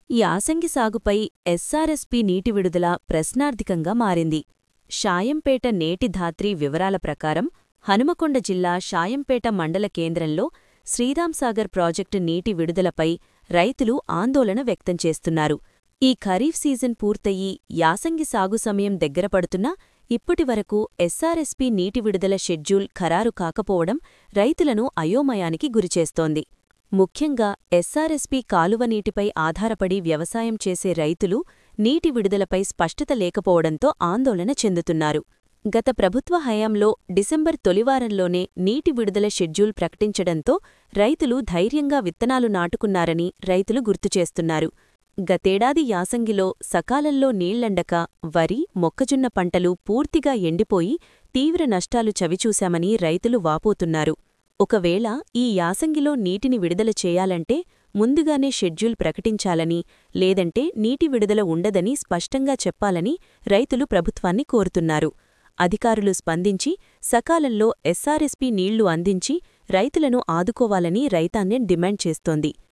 యాసంగి సాగుపై ఎస్సారెస్పీ నీటి విడుదల ప్రశ్నార్థకంగా మారింది షాయంపేట నేటి ధాత్రి వివరాల ప్రకారం హనుమకొండ జిల్లా షాయంపేట మండల కేంద్రంలో శ్రీరాంసాగర్ ప్రాజెక్టు నీటి విడుదలపై రైతులు ఆందోళన వ్యక్తం చేస్తున్నారు ఈ ఖరీఫ్ సీజన్ పూర్తయి యాసంగి సాగు సమయం దగ్గరపడుతున్నా ఇప్పటివరకు ఎస్సారెస్పీ నీటి విడుదల షెడ్యూల్ ఖరారు కాకపోవడం రైతులను అయోమయానికి గురిచేస్తోంది ముఖ్యంగా ఎస్సారెస్పీ కాలువ నీటిపై ఆధారపడి వ్యవసాయం చేసే రైతులు నీటి విడుదలపై స్పష్టత లేకపోవడంతో ఆందోళన చెందుతున్నారు గత ప్రభుత్వ హయాంలో డిసెంబర్ తొలివారంలోనే నీటి విడుదల షెడ్యూల్ ప్రకటించడంతో రైతులు ధైర్యంగా విత్తనాలు నాటుకున్నారని రైతులు గుర్తుచేస్తున్నారు గతేడాది యాసంగిలో సకాలంలో నీళ్లండక వరి మొక్కజొన్న పంటలు పూర్తిగా ఎండిపోయి తీవ్ర నష్టాలు చవిచూశామని రైతులు వాపోతున్నారు ఒకవేళ ఈ యాసంగిలో నీటిని విడుదల చేయాలంటే ముందుగానే షెడ్యూల్ ప్రకటించాలని లేదంటే నీటి విడుదల ఉండదని స్పష్టంగా చెప్పాలని రైతులు ప్రభుత్వాన్ని కోరుతున్నారు అధికారులు స్పందించి సకాలంలో ఎస్సారెస్పీ నీళ్లు అందించి రైతులను ఆదుకోవాలని రైతాంగం డిమాండ్ చేస్తోంది